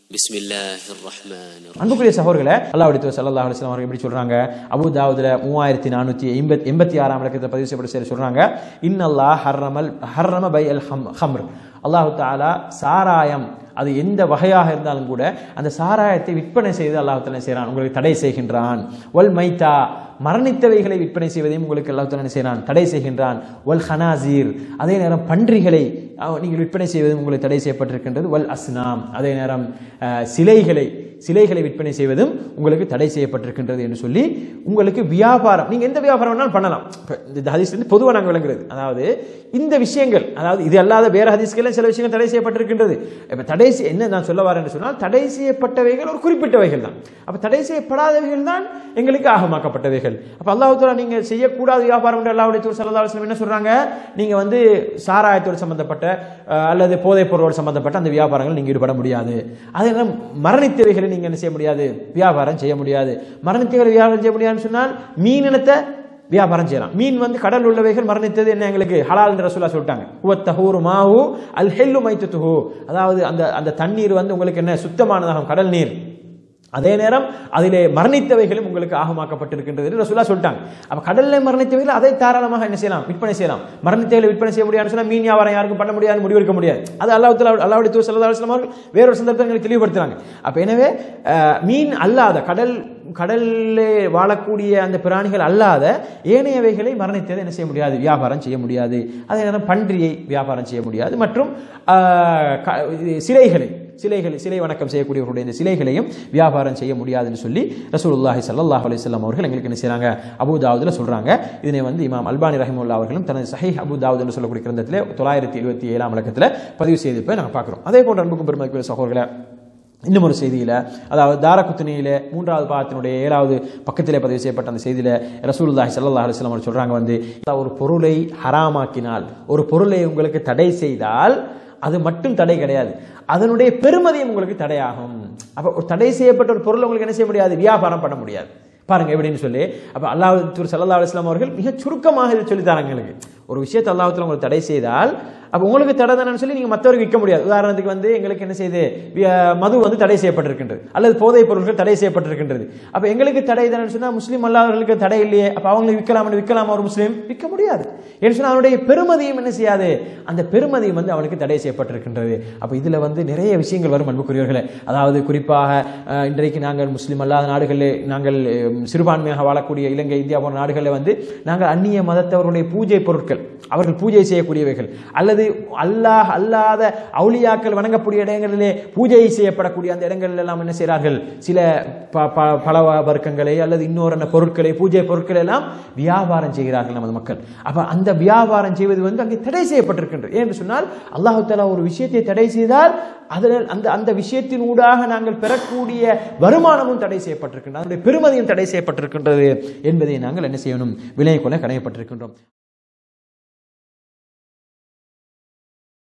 بسم الله الرحمن الرحيم அன்புக்குரிய சகோதரர்களே அல்லாஹ் சல்லல்லாஹு அலைஹி வஸல்லம் அவர்கள் எப்படி சொல்றாங்க அபு தாவூதுல மூவாயிரத்தி நானூற்றி எண்பத்தி எண்பத்தி ஆறாம் இலக்கத்தில் பதிவு செய்யப்பட்ட செய்தி சொல்றாங்க இன்னல்லாஹ் ஹர்ரமல் ஹர்ரம பை அல் ஹம் ஹம்ர் அல்லாஹு தாலா சாராயம் அது எந்த வகையாக இருந்தாலும் கூட அந்த சாராயத்தை விற்பனை செய்து அல்லாஹ் தாலா செய்கிறான் உங்களுக்கு தடை செய்கின்றான் வல் மைத்தா மரணித்தவைகளை விற்பனை செய்வதையும் உங்களுக்கு அல்லாஹ் தாலா செய்கிறான் தடை செய்கின்றான் வல் ஹனாசீர் அதே நேரம் பன்றிகளை அஹ், நீங்கள் விற்பனை செய்வதும் உங்களுக்கு தடை செய்யப்பட்டிருக்கின்றது வல் அஸ்னாம் அதே நேரம் அஹ், சிலைகளை சிலைகளை விற்பனை செய்வதும் உங்களுக்கு தடை செய்யப்பட்டிருக்கின்றது என்று சொல்லி உங்களுக்கு வியாபாரம் நீங்க எந்த வியாபாரம் வேணாலும் பண்ணலாம் இப்ப இந்த ஹதீஸ் வந்து பொதுவாக நாங்கள் விளங்குறது அதாவது இந்த விஷயங்கள் அதாவது இது அல்லாத வேற ஹதீஸ்கள் சில விஷயங்கள் தடை செய்யப்பட்டிருக்கின்றது இப்ப தடை செய்- என்ன நான் சொல்ல வரேன் என்று சொன்னால் தடை செய்யப்பட்டவைகள் ஒரு குறிப்பிட்டவைகள் தான் அப்ப தடை செய்யப்படாதவைகள் தான் எங்களுக்கு ஆகமாக்கப்பட்டவைகள் அப்ப அல்லாஹ் தாலா நீங்க செய்யக்கூடாத வியாபாரம் என்று அல்லாஹ்வுடைய தூதர் ஸல்லல்லாஹு அலைஹி வஸல்லம் என்ன சொல்றாங்க நீங்க வந்து சாராயத்தோடு சம்பந்தப்பட்ட அஹ், அல்லது போதைப் பொருளோடு சம்பந்தப்பட்ட அந்த வியாபாரங்கள் நீங்க ஈடுபட முடியாது அதே நேரம் மரணித்தவைகளை நீங்க என்ன செய்ய முடியாது வியாபாரம் செய்ய முடியாது மரணித்தவைகளை வியாபாரம் செய்ய முடியாதுன்னு சொன்னால் மீனினத்தை வியாபாரம் செய்யலாம் மீன் வந்து கடல் உள்ளவைகள் மரணித்தது என்ன எங்களுக்கு ஹலால் என்று ரசூலா சொல்லிட்டாங்க உவத்தஹூரு மாஹு அல் ஹெல்லு மைத்துஹு அதாவது அந்த அந்த தண்ணீர் வந்து உங்களுக்கு என்ன சுத்தமானதாகும் கடல் நீர் அதே நேரம் அதிலே மரணித்தவைகளும் உங்களுக்கு ஆகமாக்கப்பட்டிருக்கின்றது என்று ரசூலா சொல்லிட்டாங்க அப்ப கடல்ல மரணித்தவைகள் அதை தாராளமாக என்ன செய்யலாம் விற்பனை செய்யலாம் மரணித்தவைகளை விற்பனை செய்ய முடியாதுன்னு சொன்னா மீன் வியாபாரம் யாருக்கும் பண்ண முடியாது முடிவெடுக்க முடியாது அது அல்லாஹ் அல்லாவுடைய தூர் சல்லா அலுவலாம் அவர்கள் வேறொரு சந்தர்ப்பங்களை தெளிவுபடுத்துறாங்க அப்ப எனவே அஹ், மீன் அல்லாத கடல் கடல்லே வாழக்கூடிய அந்த பிராணிகள் அல்லாத ஏனையவைகளை மரணித்ததை என்ன செய்ய முடியாது வியாபாரம் செய்ய முடியாது அதே நேரம் பன்றியை வியாபாரம் செய்ய முடியாது மற்றும் ஆஹ், க- இது சிலைகளை சிலைகள் சிலை வணக்கம் செய்யக்கூடியவர்களுடைய இந்த சிலைகளையும் வியாபாரம் செய்ய முடியாதுன்னு சொல்லி ரசூலுல்லாஹி ஸல்லல்லாஹு அலைஹி வஸல்லம் அவர்கள் எங்களுக்கு என்ன செய்றாங்க அபூ தாவூதுல சொல்றாங்க இதனை வந்து இமாம் அல்பானி ரஹிமுல்லா அவர்களும் தனது சஹீஹ் அபூ தாவூத் என்று சொல்லக்கூடிய கிரந்தத்தில் தொள்ளாயிரத்தி இருபத்தி ஏழாம் இலக்கத்தில் பதிவு செய்திருப்பதை நாங்கள் பார்க்குறோம் அதே போன்ற அன்புக்கும் பெருமதிக்குரிய சகோதரர்களை இன்னும் ஒரு செய்தியில அதாவது தாரகுத்தினியில மூன்றாவது பாகத்தினுடைய ஏழாவது பக்கத்திலே பதிவு செய்யப்பட்ட அந்த செய்தியில ரசூலுல்லாஹி ஸல்லல்லாஹு அலைஹி வஸல்லம் அவர்கள் சொல்றாங்க வந்து ஒரு பொருளை ஹராமாக்கினால் ஒரு பொருளை உங்களுக்கு தடை செய்தால் அது மட்டும் தடை கிடையாது அதனுடைய பெருமதியும் உங்களுக்கு தடையாகும் அப்ப ஒரு தடை செய்யப்பட்ட ஒரு பொருளை உங்களுக்கு என்ன செய்ய முடியாது வியாபாரம் பண்ண முடியாது பாருங்க எப்படின்னு சொல்லி அப்ப அல்லாஹ் தூர் சல்லா அலுவலாம் அவர்கள் மிக சுருக்கமாக இதை சொல்லி தராங்க எங்களுக்கு ஒரு விஷயத்தை அல்லாஹத்துல உங்களுக்கு தடை செய்தால் அப்ப உங்களுக்கு தடை தானேன்னு சொல்லி நீங்க மற்றவருக்கு விற்க முடியாது உதாரணத்துக்கு வந்து எங்களுக்கு என்ன செய்யுது வி- மது வந்து தடை செய்யப்பட்டிருக்கின்றது அல்லது போதைப் பொருட்கள் தடை செய்யப்பட்டிருக்கின்றது அப்ப எங்களுக்கு தடை தானேன்னு சொன்னா முஸ்லீம் அல்லாதவர்களுக்கு தடை இல்லையே அப்ப அவங்களுக்கு விற்கலாம்னு விற்கலாமா ஒரு முஸ்லீம் விற்க முடியாது ஏன்னு சொன்னா அவனுடைய பெருமதியும் என்ன செய்யாது அந்த பெருமதியும் வந்து அவனுக்கு தடை செய்யப்பட்டிருக்கின்றது அப்ப இதுல வந்து நிறைய விஷயங்கள் வரும் அன்புக்குரியவர்களே அதாவது குறிப்பாக அஹ், இன்றைக்கு நாங்கள் முஸ்லீம் அல்லாத நாடுகளில் நாங்கள் அஹ், சிறுபான்மையாக வாழக்கூடிய இலங்கை இந்தியா போன்ற நாடுகளில் வந்து நாங்கள் அந்நிய மதத்தவர்களுடைய பூஜை பொருட்கள் அவர்கள் பூஜை செய்யக்கூடியவைகள் அல்லது அல்லாஹ் அல்லாத அவுலியாக்கள் வணங்கக்கூடிய இடங்களிலே பூஜை செய்யப்படக்கூடிய அந்த இடங்களில் எல்லாம் என்ன செய்கிறார்கள் சில ப- ப- பல வர்க்கங்களை அல்லது இன்னொரு என்ன பொருட்களை பூஜை பொருட்களை எல்லாம் வியாபாரம் செய்கிறார்கள் நமது மக்கள் அப்ப அந்த வியாபாரம் செய்வது வந்து அங்கே தடை செய்யப்பட்டிருக்கின்றது ஏன்னு சொன்னால் அல்லாஹு தஆலா ஒரு விஷயத்தை தடை செய்தால் அதில் அந்த அந்த விஷயத்தின் ஊடாக நாங்கள் பெறக்கூடிய வருமானமும் தடை செய்யப்பட்டிருக்கின்றது அதனுடைய பெருமதியும் தடை செய்யப்பட்டிருக்கின்றது என்பதை நாங்கள் என்ன செய்யணும் விலை கொள்ள கடமைப்பட்டிருக்கின்றோம்